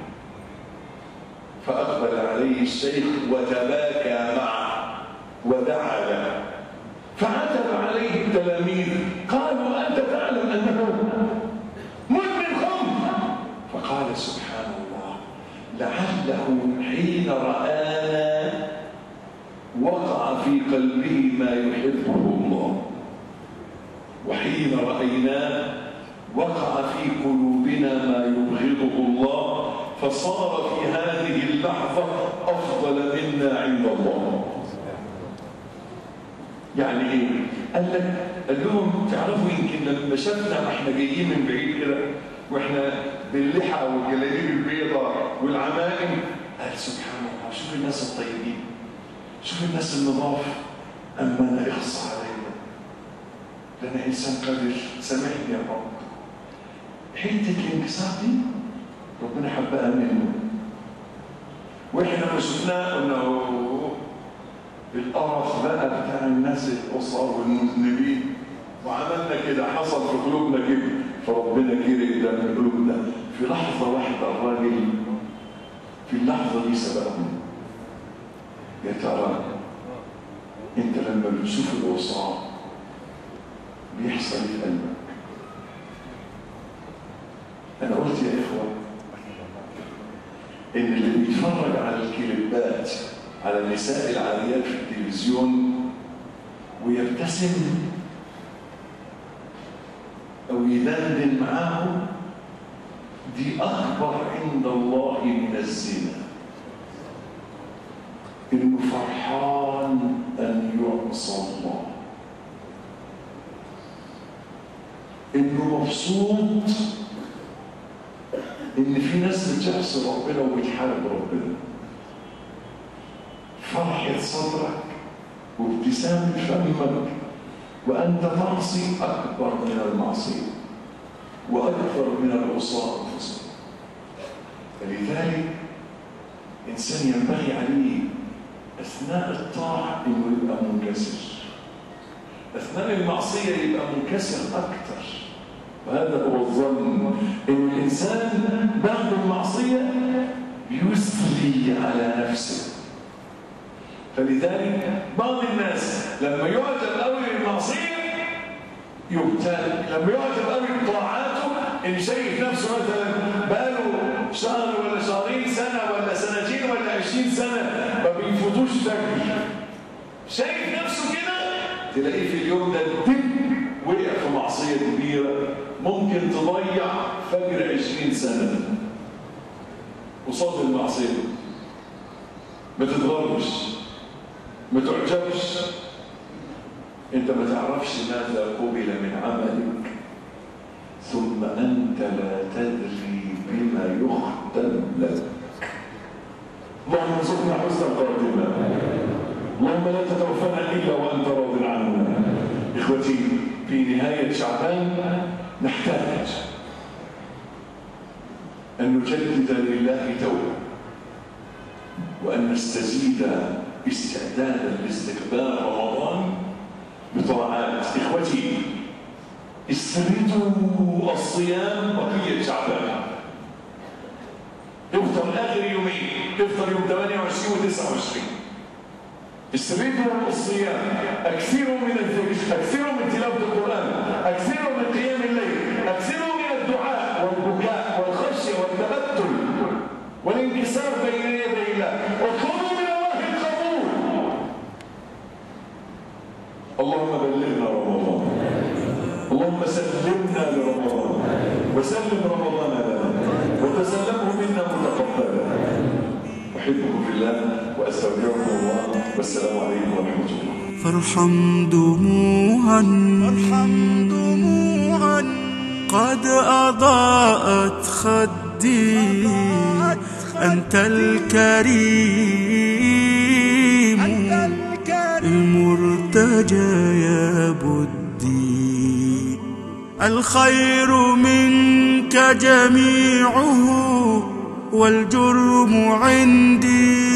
فأقبل عليه الشيخ وتباكى معه ودعا له فعتب عليه التلاميذ قالوا أنت تعلم أنه مدمن خمر فقال سبحان الله لعله حين رآنا وقع في قلبه ما يحبه الله وحين رأيناه وقع في قلوبنا ما يبغضه الله فصار في هذه اللحظة أفضل منا عند الله يعني ايه؟ قال لك قال لهم تعرفوا يمكن لما شفنا احنا جايين من بعيد كده واحنا باللحى والجلاليب البيضاء والعمائم قال سبحان الله شوف الناس الطيبين شوف الناس النظاف اما انا اخص علينا ده انا انسان قادر سامحني يا رب حته الانكسار دي ربنا حبها منه واحنا لما شفناه قلنا أوه، القرف بقى بتاع الناس القصار والمذنبين وعملنا كده حصل في قلوبنا كده فربنا كده ده من قلوبنا في لحظة واحدة الراجل في اللحظة دي سبقهم يا ترى انت لما بتشوف العصاة بيحصل إيه في قلبك انا قلت يا اخوه ان اللي بيتفرج على الكليبات على النساء العاريات في التلفزيون ويبتسم او يدندن معاهم دي اكبر عند الله من الزنا انه فرحان ان يعصى الله انه مبسوط ان في ناس بتعصي ربنا وبتحارب ربنا فرحة صدرك وابتسامة فمك وأنت تعصي أكبر من المعصية وأكبر من العصاة أنفسهم فلذلك إنسان ينبغي عليه أثناء الطاعة إنه يبقى منكسر أثناء المعصية يبقى منكسر أكثر وهذا هو الظن ان الانسان بعد المعصيه يسري على نفسه فلذلك بعض الناس لما يعجب قوي بالمعصيه يبتلى لما يعجب قوي بطاعاته ان شايف نفسه مثلا بقاله شهر ولا شهرين سنه ولا سنتين ولا عشرين سنه ما بيفوتوش فجر شايف نفسه كده تلاقيه في اليوم ده دب وقع في معصيه كبيره ممكن تضيع فجر عشرين سنة قصاد المعصية ما تتغرش ما تعجبش انت ما تعرفش ماذا قبل من عملك ثم انت لا تدري بما يختم لك اللهم ارزقنا حسن الخاتمه اللهم لا تتوفنا الا وانت راض عنا اخوتي في نهايه شعبان نحتاج أن نجدد لله توبة وأن نستزيد استعدادا لاستقبال رمضان بطاعات إخوتي استردوا الصيام بقية شعبان افطر آخر يومين افطر يوم 28 و 29 استردوا الصيام اكثروا من الذكر اكثروا من تلاوه القران اكثروا من قيام الليل اكثروا من الدعاء والبكاء والخشيه والتبتل والانكسار بين يدي الله اطلبوا من الله القبول اللهم بلغنا رمضان اللهم سلمنا لرمضان وسلم رمضان لنا وتسلمه منا متقبلا احبكم في الله واستودعكم الله والسلام عليكم ورحمه الله فارحم دموعا فارحم دموعا قد أضاءت خدي أنت الكريم المريد ارتجى يا بدي الخير منك جميعه والجرم عندي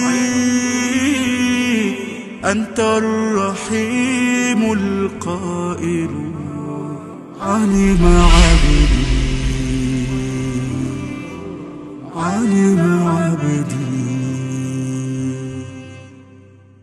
أنت الرحيم القائل علم عبدي علم عبدي